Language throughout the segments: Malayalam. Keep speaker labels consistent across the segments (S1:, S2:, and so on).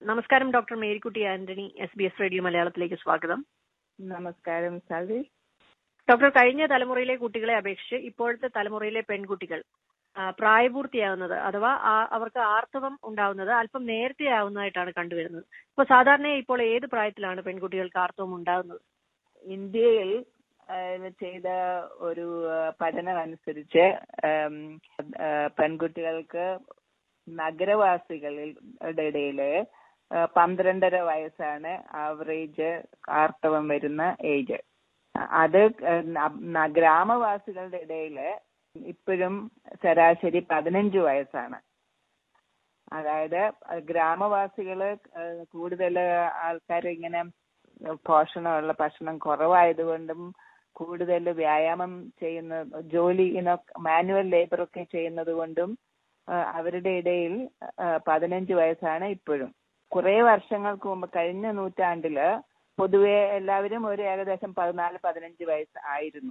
S1: നമസ്കാരം doctor Marykutty Antony S B S radio മലയാളത്തിലേക്ക് സ്വാഗതം
S2: നമസ്കാരം സാലി
S1: ഡോക്ടർ കഴിഞ്ഞ തലമുറയിലെ കുട്ടികളെ അപേക്ഷിച്ച് ഇപ്പോഴത്തെ തലമുറയിലെ പെൺകുട്ടികൾ ആ, പ്രായപൂർത്തിയാവുന്നത് അഥവാ ആ- അവർക്ക് ആർത്തവം ഉണ്ടാവുന്നത് അല്പം നേരത്തെ ആവുന്നതായിട്ടാണ് കണ്ടുവരുന്നത് ഇപ്പൊ സാധാരണ ഇപ്പോൾ ഏത് പ്രായത്തിലാണ് പെൺകുട്ടികൾക്ക് ആർത്തവം ഉണ്ടാകുന്നത്
S2: ഇന്ത്യയിൽ ആ, ചെയ്ത ഒരു ആ, പഠനം അനുസരിച്ച് ആം, ആ, പെൺകുട്ടികൾക്ക് നഗരവാസികളുടെ ഇടയില് ആ, പന്ത്രണ്ടര വയസ്സാണ് ആവറേജ് ആർത്തവം വരുന്ന ഏജ് അത് ന- ന- ഗ്രാമവാസികളുടെ ഇടയില് ഇപ്പോഴും ശരാശരി പതിനഞ്ച് വയസ്സാണ് അതായത് ഗ്രാമവാസികള് കൂടുതൽ ആൾക്കാർ ഇങ്ങനെ പോഷണമുള്ള ഭക്ഷണം കുറവായതുകൊണ്ടും കൂടുതൽ വ്യായാമം ചെയ്യുന്ന ജോലി മാനുവൽ ലേബർ ഒക്കെ ചെയ്യുന്നത് കൊണ്ടും ആ, അവരുടെ ഇടയിൽ ആ, പതിനഞ്ച് വയസ്സാണ് ഇപ്പോഴും കുറെ വർഷങ്ങൾക്ക് മുമ്പ് കഴിഞ്ഞ നൂറ്റാണ്ടില് പൊതുവെ എല്ലാവരും ഒരു ഏകദേശം പതിനാല് പതിനഞ്ച് വയസ്സ് ആയിരുന്നു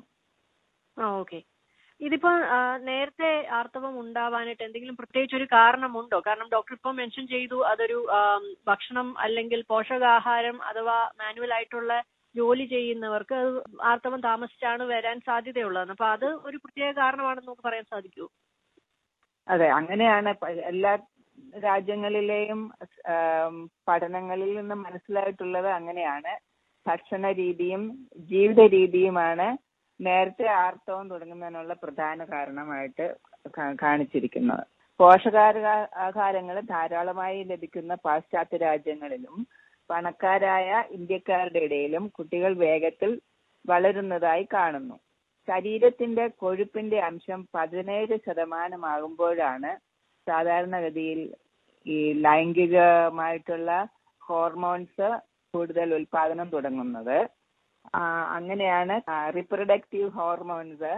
S1: ആ ഓക്കെ ഇതിപ്പോ ആ, നേരത്തെ ആർത്തവം ഉണ്ടാവാനായിട്ട് എന്തെങ്കിലും പ്രത്യേകിച്ച് ഒരു കാരണമുണ്ടോ കാരണം ഡോക്ടർ ഇപ്പൊ മെൻഷൻ ചെയ്തു അതൊരു ആം, ഭക്ഷണം അല്ലെങ്കിൽ പോഷകാഹാരം അഥവാ മാനുവൽ ആയിട്ടുള്ള ജോലി ചെയ്യുന്നവർക്ക് അത് ആർത്തവം താമസിച്ചാണ് വരാൻ സാധ്യതയുള്ളത് അപ്പൊ അത് ഒരു പ്രത്യേക കാരണമാണെന്ന് നമുക്ക് പറയാൻ സാധിക്കുമോ
S2: അതെ അങ്ങനെയാണ് പ- എല്ലാ രാജ്യങ്ങളിലെയും ആം, പഠനങ്ങളിൽ നിന്ന് മനസ്സിലായിട്ടുള്ളത് അങ്ങനെയാണ് ഭക്ഷണ രീതിയും ജീവിത രീതിയുമാണ് നേരത്തെ ആർത്തവം തുടങ്ങുന്നതിനുള്ള പ്രധാന കാരണമായിട്ട് കാ- കാണിച്ചിരിക്കുന്നത് പോഷകാഹാരങ്ങൾ ധാരാളമായി ലഭിക്കുന്ന പാശ്ചാത്യ രാജ്യങ്ങളിലും പണക്കാരായ ഇന്ത്യക്കാരുടെ ഇടയിലും കുട്ടികൾ വേഗത്തിൽ വളരുന്നതായി കാണുന്നു ശരീരത്തിന്റെ കൊഴുപ്പിന്റെ അംശം പതിനേഴ് ശതമാനമാകുമ്പോഴാണ് സാധാരണഗതിയിൽ ഈ ലൈംഗികമായിട്ടുള്ള ഹോർമോൺസ് കൂടുതൽ ഉൽപാദനം തുടങ്ങുന്നത് ആ, അങ്ങനെയാണ് റിപ്രൊഡക്റ്റീവ് ഹോർമോൺസ്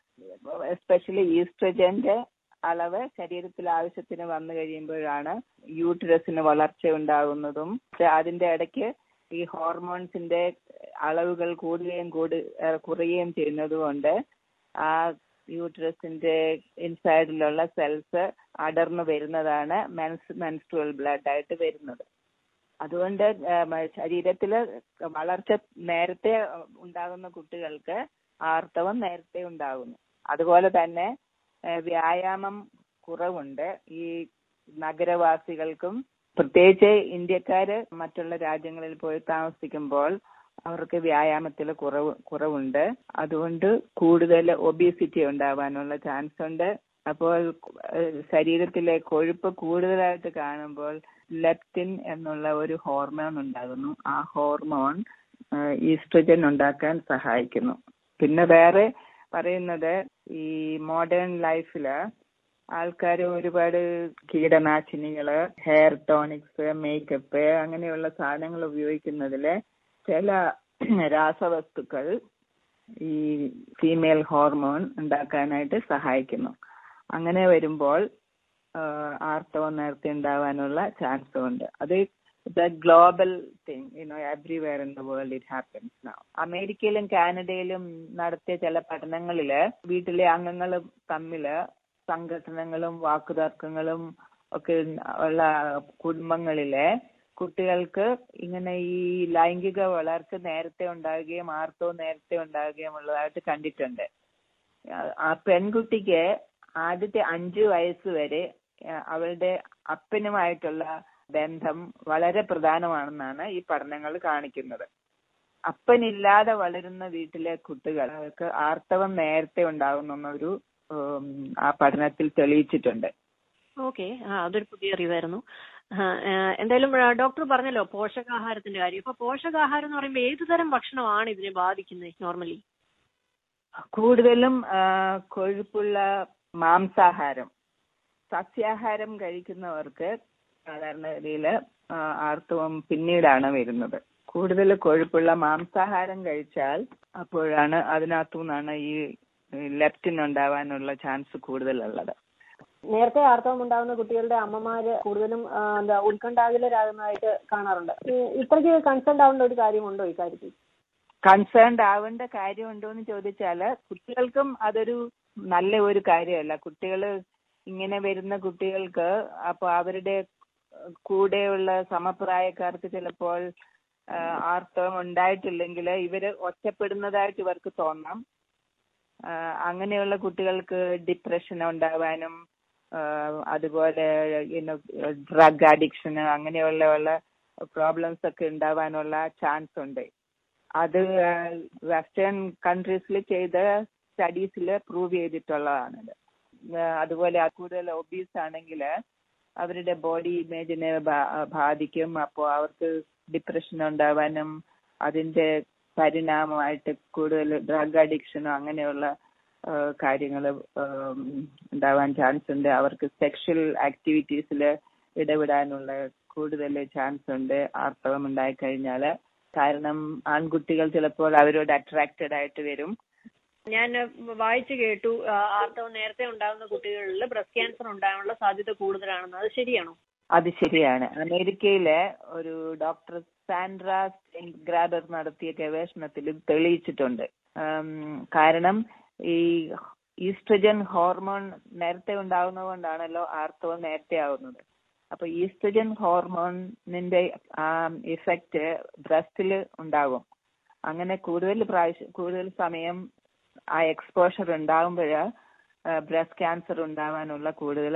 S2: എസ്പെഷ്യലി ഈസ്ട്രജന്റെ അളവ് ശരീരത്തിൽ ആവശ്യത്തിന് വന്നു കഴിയുമ്പോഴാണ് യൂട്രസിന് വളർച്ച ഉണ്ടാകുന്നതും പക്ഷെ അതിന്റെ ഇടയ്ക്ക് ഈ ഹോർമോൺസിന്റെ അളവുകൾ കൂടുകയും കൂടി ഏഹ് കുറയുകയും ചെയ്യുന്നത് കൊണ്ട് ആ യൂട്രസിന്റെ ഇൻസൈഡിലുള്ള സെൽസ് അടർന്നു വരുന്നതാണ് മെൻസ് മെൻസ്ട്രുവൽ ബ്ലഡ് ആയിട്ട് വരുന്നത് അതുകൊണ്ട് ശരീരത്തിൽ വളർച്ച നേരത്തെ ഉണ്ടാകുന്ന കുട്ടികൾക്ക് ആർത്തവം നേരത്തെ ഉണ്ടാകുന്നു അതുപോലെ തന്നെ ഏഹ് വ്യായാമം കുറവുണ്ട് ഈ നഗരവാസികൾക്കും പ്രത്യേകിച്ച് ഇന്ത്യക്കാര് മറ്റുള്ള രാജ്യങ്ങളിൽ പോയി താമസിക്കുമ്പോൾ അവർക്ക് വ്യായാമത്തിൽ കുറവ് കുറവുണ്ട് അതുകൊണ്ട് കൂടുതൽ ഒബീസിറ്റി ഉണ്ടാവാനുള്ള ചാൻസ് ഉണ്ട് അപ്പോൾ ഏഹ് ശരീരത്തിലെ കൊഴുപ്പ് കൂടുതലായിട്ട് കാണുമ്പോൾ ലെപ്റ്റിൻ എന്നുള്ള ഒരു ഹോർമോൺ ഉണ്ടാകുന്നു ആ ഹോർമോൺ ഈസ്ട്രജൻ ഉണ്ടാക്കാൻ സഹായിക്കുന്നു പിന്നെ വേറെ പറയുന്നത് ഈ മോഡേൺ ലൈഫില് ആൾക്കാർ ഒരുപാട് കീടനാശിനികള് ഹെയർ ടോണിക്സ് മേക്കപ്പ് അങ്ങനെയുള്ള സാധനങ്ങൾ ഉപയോഗിക്കുന്നതില് ചില രാസവസ്തുക്കൾ ഈ ഫീമെയിൽ ഹോർമോൺ ഉണ്ടാക്കാനായിട്ട് സഹായിക്കുന്നു അങ്ങനെ വരുമ്പോൾ ആർത്തവം നേരത്തെ ഉണ്ടാവാനുള്ള ചാൻസ് ഉണ്ട് അത് the global thing you know everywhere in the world it happens now അമേരിക്കയിലും കാനഡയിലും നടത്തിയ ചില പഠനങ്ങളില് വീട്ടിലെ അംഗങ്ങൾ തമ്മില് സംഘടനകളും വാക്കുതർക്കങ്ങളും ഒക്കെ ഉള്ള കുടുംബങ്ങളിലെ കുട്ടികൾക്ക് ഇങ്ങനെ ഈ ലൈംഗിക വളർച്ച നേരത്തെ ഉണ്ടാകുകയും ആർത്തവം നേരത്തെ ഉണ്ടാകുകയും ഉള്ളതായിട്ട് കണ്ടിട്ടുണ്ട് ആ പെൺകുട്ടിക്ക് ആദ്യത്തെ അഞ്ചു വയസ്സ് വരെ അവളുടെ അപ്പനുമായിട്ടുള്ള ബന്ധം വളരെ പ്രധാനമാണെന്നാണ് ഈ പഠനങ്ങൾ കാണിക്കുന്നത് അപ്പനില്ലാതെ വളരുന്ന വീട്ടിലെ കുട്ടികൾക്ക് ആർത്തവം നേരത്തെ ഉണ്ടാകുന്നൊരു ആ പഠനത്തിൽ തെളിയിച്ചിട്ടുണ്ട്
S1: ഓക്കെ ആ അതൊരു പുതിയ അറിവായിരുന്നു ആ, ആ, എന്തായാലും ആ, ഡോക്ടർ പറഞ്ഞല്ലോ പോഷകാഹാരത്തിന്റെ കാര്യം ഇപ്പൊ പോഷകാഹാരം എന്ന് പറയുമ്പോൾ ഏത് തരം ഭക്ഷണമാണ് ഇതിനെ ബാധിക്കുന്നത് നോർമലി
S2: കൂടുതലും ആ, കൊഴുപ്പുള്ള മാംസാഹാരം സസ്യാഹാരം കഴിക്കുന്നവർക്ക് സാധാരണഗതിയിൽ ആർത്തവം പിന്നീടാണ് വരുന്നത് കൂടുതൽ കൊഴുപ്പുള്ള മാംസാഹാരം കഴിച്ചാൽ അപ്പോഴാണ് അതിനകത്തു നിന്നാണ് ഈ ലെപ്റ്റിൻ ഉണ്ടാവാനുള്ള ചാൻസ് കൂടുതലുള്ളത്
S1: നേരത്തെ ആർത്തവം ഉണ്ടാകുന്ന കുട്ടികളുടെ അമ്മമാര് കൂടുതലും ആ, എന്താ ഉത്കണ്ഠാകുലരാകുന്നതായിട്ട് കാണാറുണ്ട് ഈ- ഇത്രയ്ക്ക് കൺസേൺ ആവേണ്ട ഒരു കാര്യമുണ്ടോ ഈ കാര്യത്തിൽ
S2: കൺസേൺഡ് ആവേണ്ട കാര്യമുണ്ടോ എന്ന് ചോദിച്ചാല് കുട്ടികൾക്കും അതൊരു നല്ല ഒരു കാര്യമല്ല കുട്ടികൾ ഇങ്ങനെ വരുന്ന കുട്ടികൾക്ക് അപ്പൊ അവരുടെ കൂടെയുള്ള സമപ്രായക്കാർക്ക് ചിലപ്പോൾ ആ, ആർത്തവം ഉണ്ടായിട്ടില്ലെങ്കിൽ ഇവര് ഒറ്റപ്പെടുന്നതായിട്ട് ഇവർക്ക് തോന്നാം ആ, അങ്ങനെയുള്ള കുട്ടികൾക്ക് ഡിപ്രഷൻ ഉണ്ടാവാനും ആ, അതുപോലെ ഡ്രഗ് അഡിക്ഷൻ അങ്ങനെയുള്ള ഉള്ള പ്രോബ്ലംസ് ഒക്കെ ഉണ്ടാവാനുള്ള ചാൻസ് ഉണ്ട് അത് വെസ്റ്റേൺ കൺട്രീസിൽ ചെയ്ത സ്റ്റഡീസിൽ പ്രൂവ് ചെയ്തിട്ടുള്ളതാണത് ആ, അതുപോലെ അത് കൂടുതൽ ഒബീസ് ആണെങ്കിൽ അവരുടെ ബോഡി ഇമേജിനെ ബാധിക്കും അപ്പോൾ അവർക്ക് ഡിപ്രഷൻ ഉണ്ടാവാനും അതിന്റെ പരിണാമമായിട്ട് കൂടുതൽ ഡ്രഗ് അഡിക്ഷനോ അങ്ങനെയുള്ള കാര്യങ്ങൾ ഉണ്ടാവാൻ ചാൻസ് ഉണ്ട് അവർക്ക് സെക്ഷൽ ആക്ടിവിറ്റീസിൽ ഇടപെടാനുള്ള കൂടുതൽ ചാൻസ് ഉണ്ട് ആർത്തവം ഉണ്ടായിക്കഴിഞ്ഞാൽ കാരണം ആൺകുട്ടികൾ ചിലപ്പോൾ അവരോട് അട്രാക്റ്റഡ് ആയിട്ട് വരും
S1: ഞാൻ വായിച്ചു കേട്ടു ആ, ആർത്തവം നേരത്തെ ഉണ്ടാകുന്ന കുട്ടികളിൽ ബ്രസ്റ്റ് ക്യാൻസർ ഉണ്ടാകാനുള്ള സാധ്യത കൂടുതലാണെന്ന് അത് ശരിയാണോ
S2: അത് ശരിയാണ് അമേരിക്കയിലെ ഒരു ഡോക്ടർ സാൻഡ്ര ഗ്രാബർ നടത്തിയ ഗവേഷണത്തിൽ തെളിയിച്ചിട്ടുണ്ട് ഉം, കാരണം ഈ ഈസ്ട്രജൻ ഹോർമോൺ നേരത്തെ ഉണ്ടാകുന്നതുകൊണ്ടാണല്ലോ ആർത്തവം നേരത്തെ ആവുന്നത് അപ്പൊ ഈസ്ട്രജൻ ഹോർമോണിന്റെ ആ ഇഫക്റ്റ് ബ്രസ്റ്റിൽ ഉണ്ടാകും അങ്ങനെ കൂടുതൽ പ്രാവശ്യം കൂടുതൽ സമയം ആ എക്സ്പോഷർ ഉണ്ടാകുമ്പോൾ ബ്രസ്റ്റ് ക്യാൻസർ ഉണ്ടാവാനുള്ള കൂടുതൽ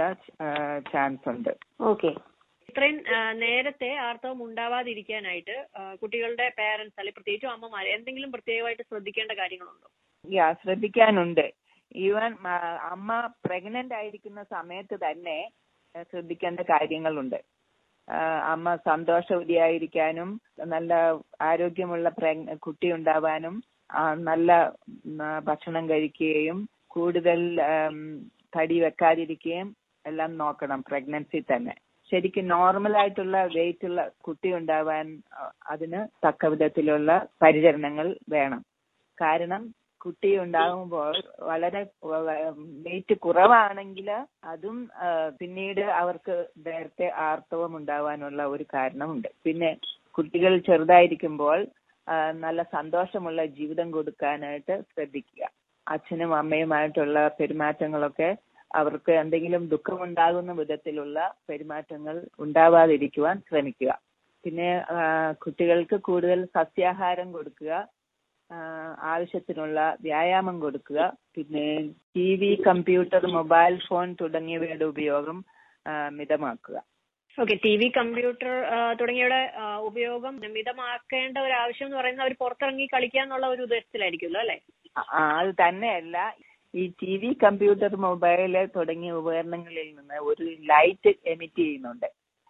S2: ചാൻസ് ഉണ്ട്
S1: ഓക്കെ ഇത്രയും ആ, നേരത്തെ ആർത്തവം ഉണ്ടാവാതിരിക്കാനായിട്ട് ആ, കുട്ടികളുടെ പേരൻസ് അല്ലെങ്കിൽ പ്രത്യേകിച്ചും അമ്മമാർ എന്തെങ്കിലും പ്രത്യേകമായിട്ട് ശ്രദ്ധിക്കേണ്ട കാര്യങ്ങളുണ്ടോ
S2: യാ ശ്രദ്ധിക്കാനുണ്ട് ഈവൻ അമ്മ പ്രഗ്നന്റ് ആയിരിക്കുന്ന സമയത്ത് തന്നെ ആ, ശ്രദ്ധിക്കേണ്ട കാര്യങ്ങളുണ്ട് ആ, അമ്മ സന്തോഷവതിയായിരിക്കാനും നല്ല ആരോഗ്യമുള്ള പ്രഗ് കുട്ടി ഉണ്ടാവാനും ആ, നല്ല ഉം, ആ, ഭക്ഷണം കഴിക്കുകയും കൂടുതൽ ആം, തടി വെക്കാതിരിക്കുകയും എല്ലാം നോക്കണം പ്രഗ്നൻസി തന്നെ ശരിക്കും നോർമൽ ആയിട്ടുള്ള വെയിറ്റ് ഉള്ള കുട്ടി ഉണ്ടാവാൻ ആ, അതിന് തക്ക വിധത്തിലുള്ള പരിചരണങ്ങൾ വേണം കാരണം കുട്ടി ഉണ്ടാകുമ്പോൾ വളരെ വെയിറ്റ് കുറവാണെങ്കിൽ അതും ആ, പിന്നീട് അവർക്ക് നേരത്തെ ആർത്തവം ഉണ്ടാവാനുള്ള ഒരു കാരണമുണ്ട് പിന്നെ കുട്ടികൾ ചെറുതായിരിക്കുമ്പോൾ ആ, നല്ല സന്തോഷമുള്ള ജീവിതം കൊടുക്കാനായിട്ട് ശ്രദ്ധിക്കുക അച്ഛനും അമ്മയുമായിട്ടുള്ള പെരുമാറ്റങ്ങളൊക്കെ അവർക്ക് എന്തെങ്കിലും ദുഃഖമുണ്ടാകുന്ന വിധത്തിലുള്ള പെരുമാറ്റങ്ങൾ ഉണ്ടാവാതിരിക്കുവാൻ ശ്രമിക്കുക പിന്നെ ആ, കുട്ടികൾക്ക് കൂടുതൽ സസ്യാഹാരം കൊടുക്കുക ആ, ആവശ്യത്തിനുള്ള വ്യായാമം കൊടുക്കുക പിന്നെ T V computer mobile phone തുടങ്ങിയവയുടെ ഉപയോഗം ആ, മിതമാക്കുക
S1: ഓക്കെ ടി വി കമ്പ്യൂട്ടർ ആ, തുടങ്ങിയവയുടെ ആ, ഉപയോഗം മിതമാക്കേണ്ട ഒരു ആവശ്യം എന്ന് പറയുന്നത് അവർ പുറത്തിറങ്ങി കളിക്കാന്നുള്ള ഒരു ഉദ്ദേശത്തിലായിരിക്കുമല്ലോ അല്ലെ
S2: ആ, അത് തന്നെയല്ല ഈ ടി വി കമ്പ്യൂട്ടർ മൊബൈല് തുടങ്ങിയ ഉപകരണങ്ങളിൽ നിന്ന് ഒരു ലൈറ്റ് എമിറ്റ് ചെയ്യുന്നുണ്ട്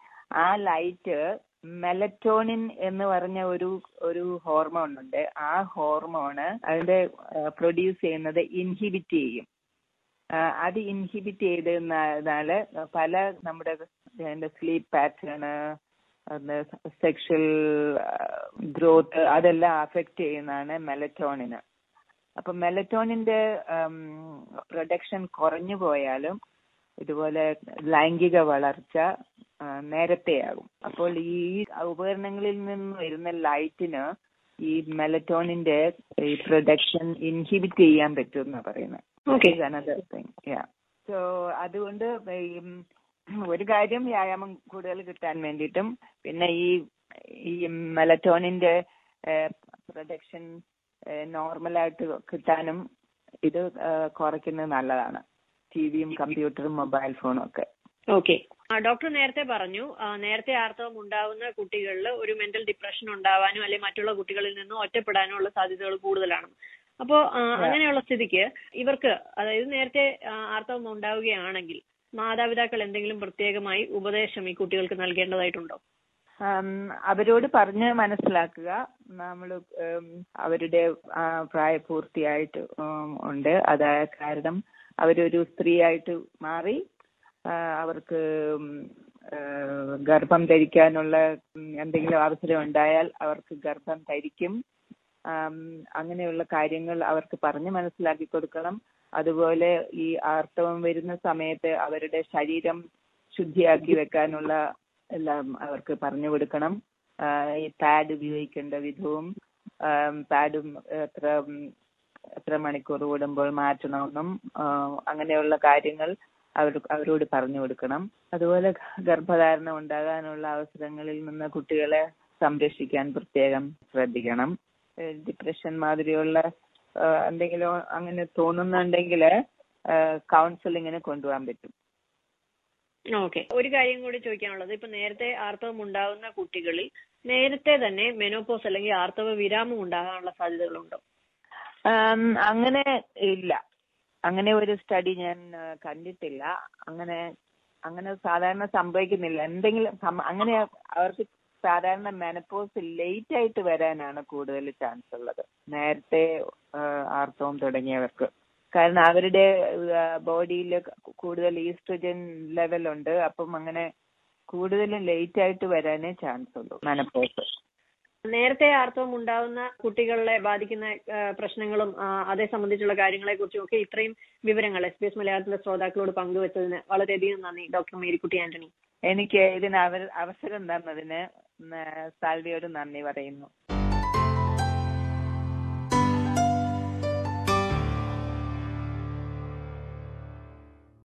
S2: ആ ലൈറ്റ് മെലറ്റോണിൻ എന്ന് പറഞ്ഞ ഒരു ഒരു ഹോർമോൺ ഉണ്ട് ആ ഹോർമോണ് അതിന്റെ പ്രൊഡ്യൂസ് ചെയ്യുന്നത് ഇൻഹിബിറ്റ് ചെയ്യും ആ, അത് ഇൻഹിബിറ്റ് ചെയ്തതിനാല് പല നമ്മുടെ സ്ലീപ്പ് പാറ്റേണ് സെക്ഷൽ ഗ്രോത്ത് അതെല്ലാം അഫക്റ്റ് ചെയ്യുന്നതാണ് മെലറ്റോണിന് അപ്പൊ മെലറ്റോണിന്റെ പ്രൊഡക്ഷൻ കുറഞ്ഞു പോയാലും ഇതുപോലെ ലൈംഗിക വളർച്ച ആ, നേരത്തെയാകും അപ്പോൾ ഈ ഉപകരണങ്ങളിൽ നിന്ന് വരുന്ന ലൈറ്റിന് ഈ മെലറ്റോണിന്റെ ഈ പ്രൊഡക്ഷൻ ഇൻഹിബിറ്റ് ചെയ്യാൻ പറ്റും എന്നാ പറയുന്നത്
S1: okay
S2: another thing yeah so അതുകൊണ്ട് ഈ ഒരു കാര്യം വ്യായാമം കൂടുതൽ കിട്ടാൻ വേണ്ടിയിട്ടും പിന്നെ ഈ ഈ മെലറ്റോണിന്റെ പ്രൊഡക്ഷൻ നോർമലായിട്ട് കിട്ടാനും ഇത് ആ, കുറയ്ക്കുന്നത് നല്ലതാണ് ടിവിയും കമ്പ്യൂട്ടറും മൊബൈൽ ഫോണും ഒക്കെ
S1: ഓക്കെ ഡോക്ടർ നേരത്തെ പറഞ്ഞു ആ, നേരത്തെ ആർത്തവം ഉണ്ടാവുന്ന കുട്ടികളിൽ ഒരു മെന്റൽ ഡിപ്രഷൻ ഉണ്ടാവാനും അല്ലെങ്കിൽ മറ്റുള്ള കുട്ടികളിൽ നിന്നും ഒറ്റപ്പെടാനും ഉള്ള സാധ്യതകൾ കൂടുതലാണ് അപ്പോ ആ, അങ്ങനെയുള്ള സ്ഥിതിക്ക് ഇവർക്ക് അതായത് നേരത്തെ ആ, ആർത്തവം ഉണ്ടാവുകയാണെങ്കിൽ മാതാപിതാക്കൾ എന്തെങ്കിലും പ്രത്യേകമായി ഉപദേശം ഈ കുട്ടികൾക്ക് നൽകേണ്ടതായിട്ടുണ്ടോ
S2: ഉം, അവരോട് പറഞ്ഞ് മനസ്സിലാക്കുക നമ്മൾ അവരുടെ ആ, പ്രായപൂർത്തിയായിട്ട് ഉം, ഉണ്ട് അത് കാരണം അവരൊരു സ്ത്രീയായിട്ട് മാറി ആ, അവർക്ക് ഉം, ആ, ഗർഭം ധരിക്കാനുള്ള ഉം, എന്തെങ്കിലും അവസരം ഉണ്ടായാൽ അവർക്ക് ഗർഭം ധരിക്കും ആം, അങ്ങനെയുള്ള കാര്യങ്ങൾ അവർക്ക് പറഞ്ഞ് മനസ്സിലാക്കി കൊടുക്കണം അതുപോലെ ഈ ആർത്തവം വരുന്ന സമയത്ത് അവരുടെ ശരീരം ശുദ്ധിയാക്കി വെക്കാനുള്ള എല്ലാം അവർക്ക് പറഞ്ഞു കൊടുക്കണം ആ, ഈ പാഡ് ഉപയോഗിക്കേണ്ട വിധവും പാഡും എത്ര ഉം, എത്ര മണിക്കൂർ കൂടുമ്പോൾ മാറ്റണമെന്നും ആ, അങ്ങനെയുള്ള കാര്യങ്ങൾ അവർ അവരോട് പറഞ്ഞു കൊടുക്കണം അതുപോലെ ഗർഭധാരണം ഉണ്ടാകാനുള്ള അവസരങ്ങളിൽ നിന്ന് കുട്ടികളെ സംരക്ഷിക്കാൻ പ്രത്യേകം ശ്രദ്ധിക്കണം ഡിപ്രഷൻ മാതിരിയുള്ള ആ, എന്തെങ്കിലും അങ്ങനെ തോന്നുന്നുണ്ടെങ്കിൽ കൗൺസിലിങ്ങിന് കൊണ്ടുപോകാൻ പറ്റും
S1: ഓക്കെ ഒരു കാര്യം കൂടി ചോദിക്കാനുള്ളത് ഇപ്പൊ നേരത്തെ ആർത്തവം ഉണ്ടാകുന്ന കുട്ടികളിൽ നേരത്തെ തന്നെ മെനോപോസ് അല്ലെങ്കിൽ ആർത്തവ വിരാമം ഉണ്ടാകാനുള്ള സാധ്യതകളുണ്ടോ
S2: ആം, അങ്ങനെ ഇല്ല അങ്ങനെ ഒരു സ്റ്റഡി ഞാൻ ആ, കണ്ടിട്ടില്ല അങ്ങനെ അങ്ങനെ സാധാരണ സംഭവിക്കുന്നില്ല എന്തെങ്കിലും സം- അങ്ങനെ അവർക്ക് സാധാരണ മെനപ്പോസ് ലേറ്റ് ആയിട്ട് വരാനാണ് കൂടുതൽ ചാൻസ് ഉള്ളത് നേരത്തെ ആ, ആർത്തവം തുടങ്ങിയവർക്ക് കാരണം അവരുടെ ബോഡിയിൽ കൂടുതൽ ഈസ്ട്രജൻ ലെവൽ ഉണ്ട് അപ്പം അങ്ങനെ കൂടുതലും ലേറ്റ് ആയിട്ട് വരാനേ ചാൻസ് ഉള്ളൂ മെനപ്പോസ്
S1: നേരത്തെ ആർത്തവം ഉണ്ടാകുന്ന കുട്ടികളെ ബാധിക്കുന്ന ആ, പ്രശ്നങ്ങളും ആ, അതേ സംബന്ധിച്ചുള്ള കാര്യങ്ങളെ കുറിച്ചും ഒക്കെ ഇത്രയും വിവരങ്ങൾ എസ് ബി എസ് മലയാളത്തിലെ ശ്രോതാക്കളോട് പങ്കുവച്ചതിന് വളരെയധികം നന്ദി ഡോക്ടർ മേരിക്കുട്ടി ആന്റണി
S2: എനിക്ക് ഇതിന് അവർ അവസരം തന്നതിന് ഉം, സാൽവിയോട് നന്ദി പറയുന്നു